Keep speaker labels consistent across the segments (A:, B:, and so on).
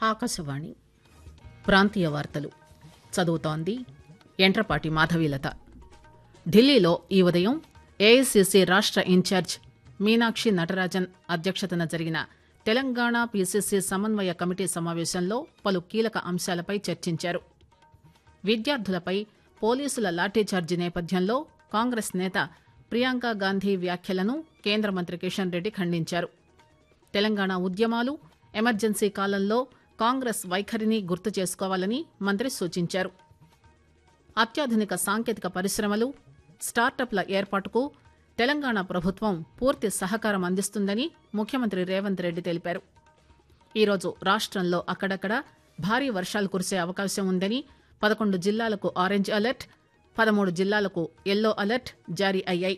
A: ఆకాశవాణి ప్రాంతీయ వార్తలు చదువుతోంది ఎంట్రపాటి మాధవీలత ఢిల్లీలో ఈ ఉదయం ఏఐసిసి రాష్ట ఇన్ఛార్జ్ మీనాక్షి నటరాజన్ అధ్యక్షతన జరిగిన తెలంగాణ పీసీసీ సమన్వయ కమిటీ సమావేశంలో పలు కీలక అంశాలపై చర్చించారు విద్యార్థులపై పోలీసుల లాఠీచార్జి నేపథ్యంలో కాంగ్రెస్ నేత ప్రియాంక గాంధీ వ్యాఖ్యలను కేంద్ర మంత్రి కిషన్ రెడ్డి ఖండించారు తెలంగాణ ఉద్యమాలు ఎమర్జెన్సీ కాలంలో కాంగ్రెస్ వైఖరిని గుర్తు చేసుకోవాలని మంత్రి సూచించారు అత్యాధునిక సాంకేతిక పరిశ్రమలు స్టార్టప్ల ఏర్పాటుకు తెలంగాణ ప్రభుత్వం పూర్తి సహకారం అందిస్తుందని ముఖ్యమంత్రి రేవంత్ రెడ్డి తెలిపారు ఈరోజు రాష్టంలో అక్కడక్కడ భారీ వర్షాలు కురిసే అవకాశం ఉందని పదకొండు జిల్లాలకు ఆరెంజ్ అలర్ట్ పదమూడు జిల్లాలకు ఎల్లో అలర్ట్ జారీ అయ్యాయి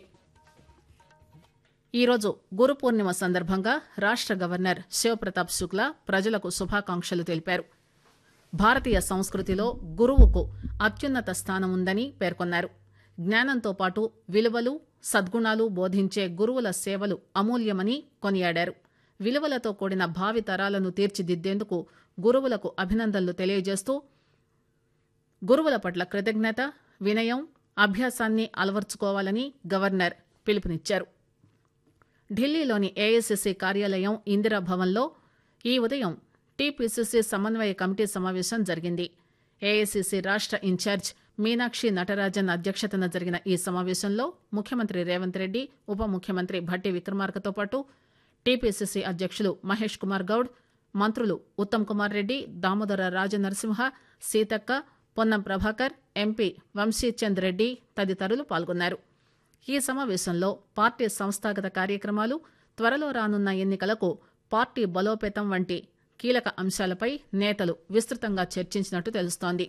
A: ఈరోజు గురు పూర్ణిమ సందర్భంగా రాష్ట గవర్నర్ శివప్రతాప్ శుక్లా ప్రజలకు శుభాకాంక్షలు తెలిపారు భారతీయ సంస్కృతిలో గురువుకు అత్యున్నత స్థానం ఉందని పేర్కొన్నారు జ్ఞానంతో పాటు విలువలు సద్గుణాలు బోధించే గురువుల సేవలు అమూల్యమని కొనియాడారు విలువలతో కూడిన భావి తరాలను తీర్చిదిద్దేందుకు గురువులకు అభినందనలు తెలియజేస్తూ గురువుల పట్ల కృతజ్ఞత వినయం అభ్యాసాన్ని అలవర్చుకోవాలని గవర్నర్ పిలుపునిచ్చారు ఢిల్లీలోని ఏఐసిసి కార్యాలయం ఇందిరాభవన్లో ఈ ఉదయం టీపీసీసీ సమన్వయ కమిటీ సమావేశం జరిగింది ఏఐసిసి రాష్ట ఇన్ఛార్జ్ మీనాక్షి నటరాజన్ అధ్యక్షతన జరిగిన ఈ సమావేశంలో ముఖ్యమంత్రి రేవంత్ రెడ్డి ఉప ముఖ్యమంత్రి భట్టి విక్రమార్కతో పాటు టీపీసీసీ అధ్యక్షులు మహేష్ కుమార్ గౌడ్ మంత్రులు ఉత్తమ్ కుమార్ రెడ్డి దామోదర రాజనరసింహ సీతక్క పొన్నం ప్రభాకర్ ఎంపీ వంశీచంద్ రెడ్డి తదితరులు పాల్గొన్నారు ఈ సమావేశంలో పార్టీ సంస్థాగత కార్యక్రమాలు త్వరలో రానున్న ఎన్నికలకు పార్టీ బలోపేతం వంటి కీలక అంశాలపై నేతలు విస్తృతంగా చర్చించినట్టు తెలుస్తోంది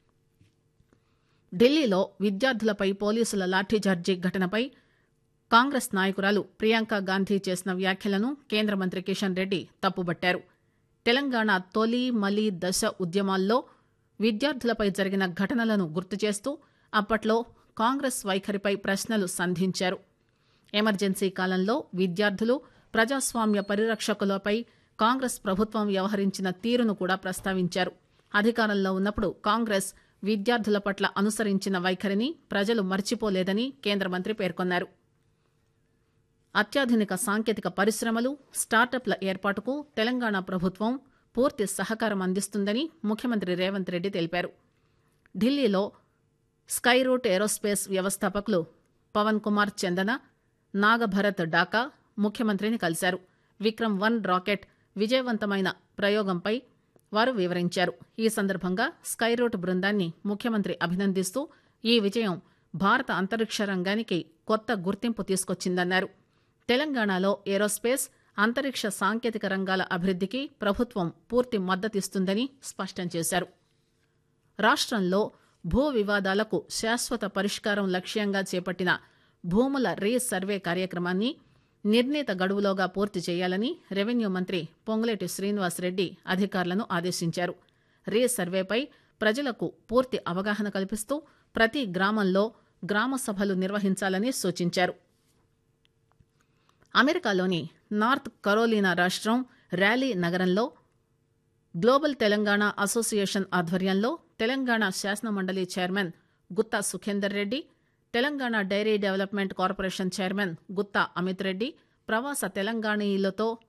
A: ఢిల్లీలో విద్యార్థులపై పోలీసుల లాఠీచార్జీ ఘటనపై కాంగ్రెస్ నాయకురాలు ప్రియాంక గాంధీ చేసిన వ్యాఖ్యలను కేంద్ర మంత్రి కిషన్ రెడ్డి తప్పుబట్టారు తెలంగాణ తొలి మలి దశ ఉద్యమాల్లో విద్యార్థులపై జరిగిన ఘటనలను గుర్తు చేస్తూ అప్పట్లో కాంగ్రెస్ వైఖరిపై ప్రశ్నలు సంధించారు ఎమర్జెన్సీ కాలంలో విద్యార్థులు ప్రజాస్వామ్య పరిరక్షకులపై కాంగ్రెస్ ప్రభుత్వం వ్యవహరించిన తీరును కూడా ప్రస్తావించారు అధికారంలో ఉన్నప్పుడు కాంగ్రెస్ విద్యార్థుల పట్ల అనుసరించిన వైఖరిని ప్రజలు మర్చిపోలేదని కేంద్ర మంత్రి పేర్కొన్నారు అత్యాధునిక సాంకేతిక పరిశ్రమలు స్టార్టప్ల ఏర్పాటుకు తెలంగాణ ప్రభుత్వం పూర్తి సహకారం అందిస్తుందని ముఖ్యమంత్రి రేవంత్ రెడ్డి తెలిపారు ఢిల్లీలో స్కై రూట్ ఏరోస్పేస్ వ్యవస్థాపకులు పవన్ కుమార్ చందన నాగభరత్ డాకా ముఖ్యమంత్రిని కలిశారు విక్రమ్ వన్ రాకెట్ విజయవంతమైన ప్రయోగంపై వారు వివరించారు ఈ సందర్భంగా స్కై రూట్ బృందాన్ని ముఖ్యమంత్రి అభినందిస్తూ ఈ విజయం భారత అంతరిక్ష రంగానికి కొత్త గుర్తింపు తీసుకొచ్చిందన్నారు తెలంగాణలో ఏరోస్పేస్ అంతరిక్ష సాంకేతిక రంగాల అభివృద్ధికి ప్రభుత్వం పూర్తి మద్దతిస్తుందని స్పష్టం చేశారు రాష్టంలో భూ వివాదాలకు శాశ్వత పరిష్కారం లక్ష్యంగా చేపట్టిన భూముల రీ సర్వే కార్యక్రమాన్ని నిర్ణీత గడువులోగా పూర్తి చేయాలని రెవెన్యూ మంత్రి పొంగులేటి శ్రీనివాసరెడ్డి అధికారులను ఆదేశించారు రీ సర్వేపై ప్రజలకు పూర్తి అవగాహన కల్పిస్తూ ప్రతి గ్రామంలో గ్రామ సభలు నిర్వహించాలని సూచించారు అమెరికాలోని నార్త్ కరోలినా రాష్ట్రం ర్యాలీ నగరంలో గ్లోబల్ తెలంగాణ అసోసియేషన్ ఆధ్వర్యంలో తెలంగాణ శాసనమండలి chairman Gutta Sukhender Reddy Telangana dairy development corporation chairman Gutta Amit Reddy ప్రవాస తెలంగాణీయులతో